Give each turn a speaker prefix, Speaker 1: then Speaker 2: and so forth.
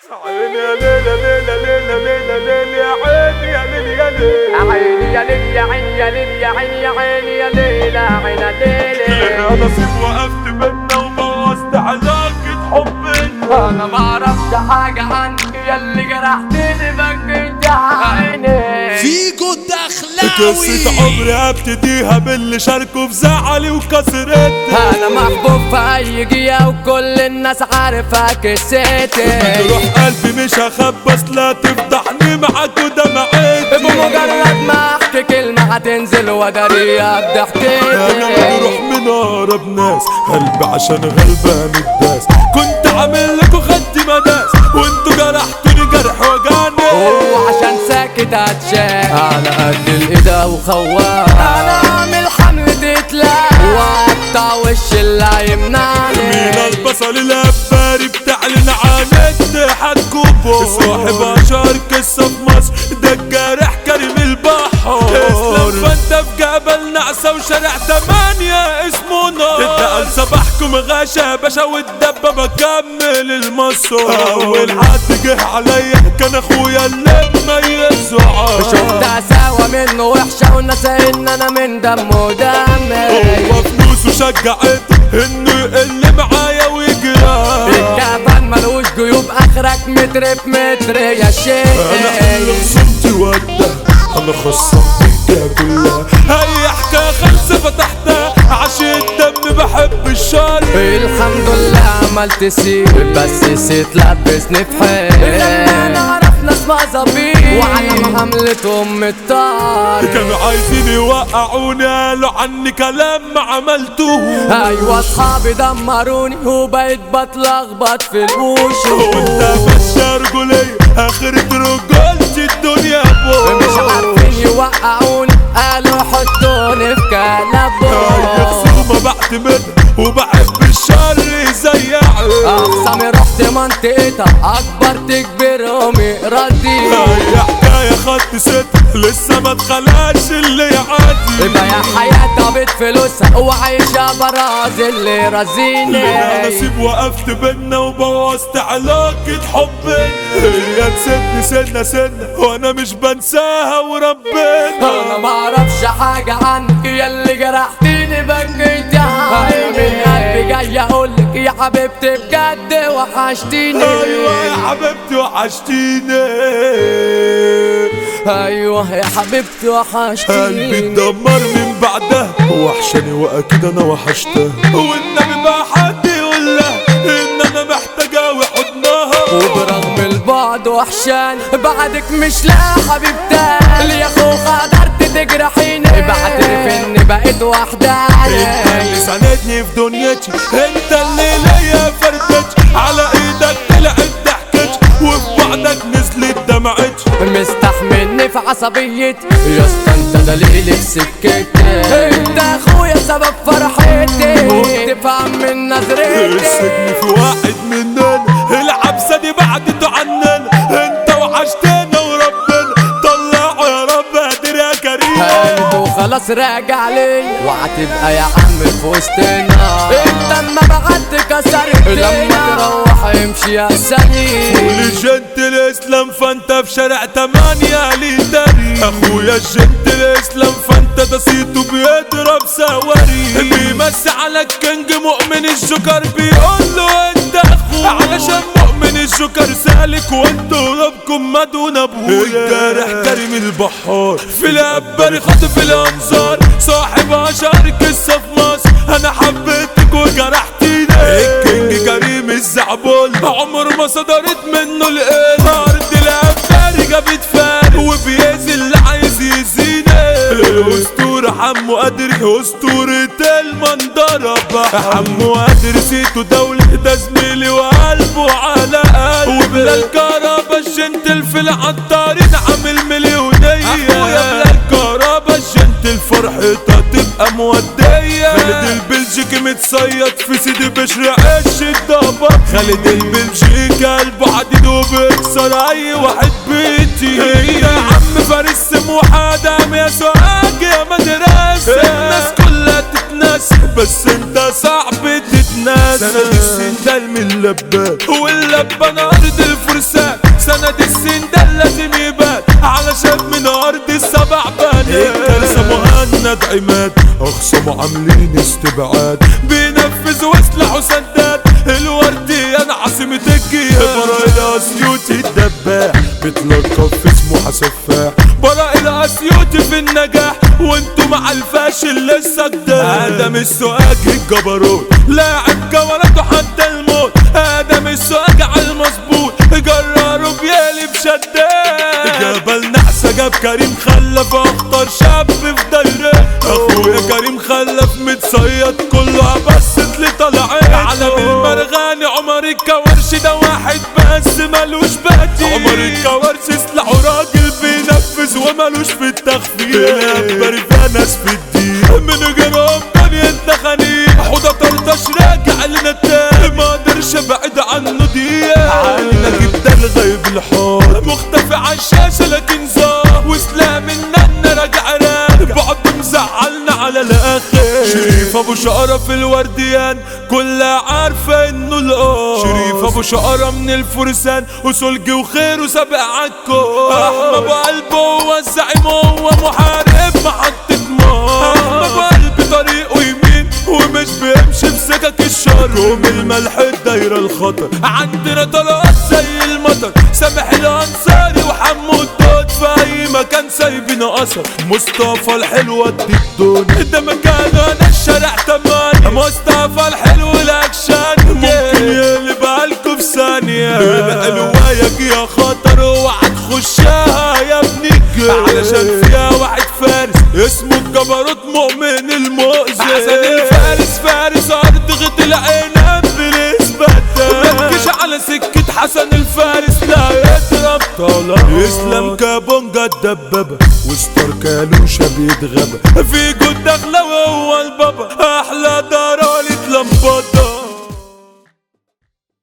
Speaker 1: عيني يا ليلى ليلى ليلى ليلى ليلى يا عيني يا ليلى يا ليلى
Speaker 2: عيني يا ليل يا عيني يا ليل يا عيني يا عيني يا ليل عين ليل
Speaker 1: يا نصيب وقفت بينا وبوظت علاقة حبنا
Speaker 2: انا ما اعرفش حاجة عنك يا اللي جرحتني بكيت يا عيني
Speaker 3: فيجو
Speaker 1: قصة
Speaker 3: الدخلاوي
Speaker 1: عمري ابتديها باللي شاركوا في زعلي وكسرتني
Speaker 2: انا محبوب في اي جيه وكل الناس عارفة قصتي
Speaker 1: روح قلبي مش هخبص لا تفضحني معاك ودمعتي
Speaker 2: بمجرد ما احكي كلمة هتنزل ودارية
Speaker 1: انا
Speaker 2: بضحكتي
Speaker 1: بروح من اقرب ناس قلبي عشان غلبان الداس كنت عامل لكم خدي مداس وانتوا جرحتوني جرح وجعني
Speaker 2: وعشان ساكت هتشاك على قد الايدة وخوان انا اعمل حملة اتلاف واقطع وش اللي
Speaker 1: من
Speaker 2: هيمنعني
Speaker 1: البصل الاباري بتعلن عن اتحاد صاحب اشهر قصه في مصر ده الجارح كريم البحر اسلام فانت في جبل نعسه وشارع تمانية اسمه نار اتقل صباحكم غاشا يا باشا والدبه بكمل المصر اول حد جه عليا كان اخويا اللي مميزه
Speaker 2: شفتها سوا منه وحشة ونسى ان انا من دمه دمي
Speaker 1: هو فلوسه شجعت انه يقل معايا ويجرى
Speaker 2: الكفن ملوش جيوب اخرك متر بمتر يا
Speaker 1: انا
Speaker 2: شيخ
Speaker 1: اللي خصمتي وده انا خصمت الدنيا كلها اي حكايه خلص فتحتها عشان الدم بحب الشر
Speaker 2: الحمد لله عملت سيب بس نسيت لبسني في حيل انا اعرف ناس مظابيط وعلى حملتهم الطار
Speaker 1: كانوا عايزين يوقعوني قالوا عني كلام ما عملتوه
Speaker 2: ايوه اصحابي دمروني وبقيت بتلخبط في الوش
Speaker 1: وانت ماشي رجولية اخرة رجولتي الدنيا
Speaker 2: مش
Speaker 1: بوش
Speaker 2: عارفين يوقعوني قالوا حطوني في كلبوش
Speaker 1: يخسروا ما بعتمد وبحب الشر زي عين
Speaker 2: اقسامي رحت منطقتها اكبر تكبرهم يردي
Speaker 1: هي حكاية خدت ست لسه ما اتخلقش اللي يعدي
Speaker 2: يبقى يا حياتها بيت فلوسها وعايشة براز اللي
Speaker 1: لنا
Speaker 2: رزيني
Speaker 1: نصيب وقفت بينا وبوظت علاقة حبنا هي نسيتني سنة سنة وانا مش بنساها وربنا
Speaker 2: انا ما اعرفش حاجة عنك يا اللي جرحتيني بكيت يا عيني من قلبي جاي اقولك يا حبيبتي بجد وحشتيني
Speaker 1: ايوه يا حبيبتي وحشتيني
Speaker 2: ايوه يا حبيبتي
Speaker 1: قلبي
Speaker 2: وحشتيني
Speaker 1: اتدمر من بعدها وحشاني واكيد انا وحشتها والنبي بقى حد يقول لها ان انا محتاجة وحضنها
Speaker 2: وبرغم البعد وحشان بعدك مش لا حبيبتي اللي يا اخو قدرت تجرحيني بعترف اني بقيت
Speaker 1: انت اللي
Speaker 2: وحداني
Speaker 1: ساندني في دنيتي انت اللي ليا فردتي على ايدك طلعت ضحكتي وفي بعدك نزلت دمعتي
Speaker 2: مستحملني في عصبيتي يا اسطى انت دليلي في سكتي انت اخويا سبب فرحتي وبتفهم من نظرتي
Speaker 1: السجن في واحد مننا العبسة دي بعدته عننا انت وحشتنا وربنا طلعوا يا رب قادر يا كريم
Speaker 2: هانت وخلاص راجع لي وهتبقى يا عم في وسطنا انت اما بعدت كسرت لما تروح امشي يا سليم
Speaker 1: ولجنت الاسلام فانت في شارع تمانية ليدري اخويا الجنت الاسلام فانت ده صيته بيضرب سواري بيمسي على الكنج مؤمن الجوكر بيقول له انت اخويا علشان مؤمن الجوكر سالك وانتوا ربكم ما دون ابويا الجارح كريم البحار في الابري خاطف الانظار صاحب اشهر قصه في مصر انا حبيتك وجرحتيني الكينج كريم الزعبول عمر ما صدرت منه القيل ارض الابري جابت فارق وبيأذي اللي عايز يزيني الاسطوره حمو قادر اسطوره المنظره حمو قادر سيتو دولة ده زميلي وقلبه على قلبي وبلال كهربا الجنتل في العطارين عامل مليونية اخويا بلال كهربا الجنتل فرحتها تبقى مودية خالد البلجيكي متصيد في سيدي بشر عش الضبا خالد البلجيكي قلبه حديد وبيكسر اي واحد بيتي يا عم فارس سموحة دام يا سوهاج يا مدرسة الناس كلها تتنسى بس انت صعب تتنسى الناس سند السندال من اللبان واللبان ارض الفرسان سند السندال لازم يبان علشان من ارض السبع بنات الكارثة مهند عماد اخصموا عاملين استبعاد بينفذوا وسلاح وسداد الورديان عاصمة الجياد براء الاسيوطي الدباح بتلقب في اسمه حسفاح براء الاسيوطي في النجاح وانتوا مع الفاشل لسه جداد ادم السؤاج الجبروت لاعب جولته حتى الموت ادم السؤاج على المظبوط جراروا بيقلب شداد جبل نحسه جاب كريم خلف اخطر شاب في دايره اخويا كريم خلف متصيد كله بس اللي طلعت علم المرغاني عمر الكورش ده واحد بس ملوش بديل عمر الكورش سلاحه راجل بينفذ وملوش في التخفيف اكبر فيها ناس في الدين من غيرهم دنيا التخانيق حوضة طرطش راجع لنا تاني ما اقدرش ابعد عنه دقيقة عالنا جدا غايب الحار مختفي عالشاشة لكن زار وسلام النن راجع راد بعض مزعلنا على الاخر شريف ابو شقرة في الورديان كلها عارفة انه الاه شريف ابو شقرة من الفرسان وسلجي وخير وسابق عالكو احمى بقلبه هو الزعيم هو محارب محطة مار احمى بقلبي طريقه يمين ومش بيمشي في سكك الشر كوم الملح الدايرة الخطر عندنا طلقات زي المطر سامح الانصاري وحمو الدود في اي مكان سايبين اثر مصطفى الحلو ادي الدون ده مكانه انا الشارع تمان مصطفى الحلو الاكشن ممكن يقلب عليكم في ثانية الوايك يا خطر اوعى تخشها يا ابني علشان فيها واحد فارس اسمه الجبروت مؤمن المؤذي حسن الفارس فارس ارض غط العنب بالنسبة ما تجيش على سكة حسن الفارس لا يضرب طلع اسلام كابونجا الدبابة وستار كالوشة بيتغابى في جود دخلة وهو البابا احلى دار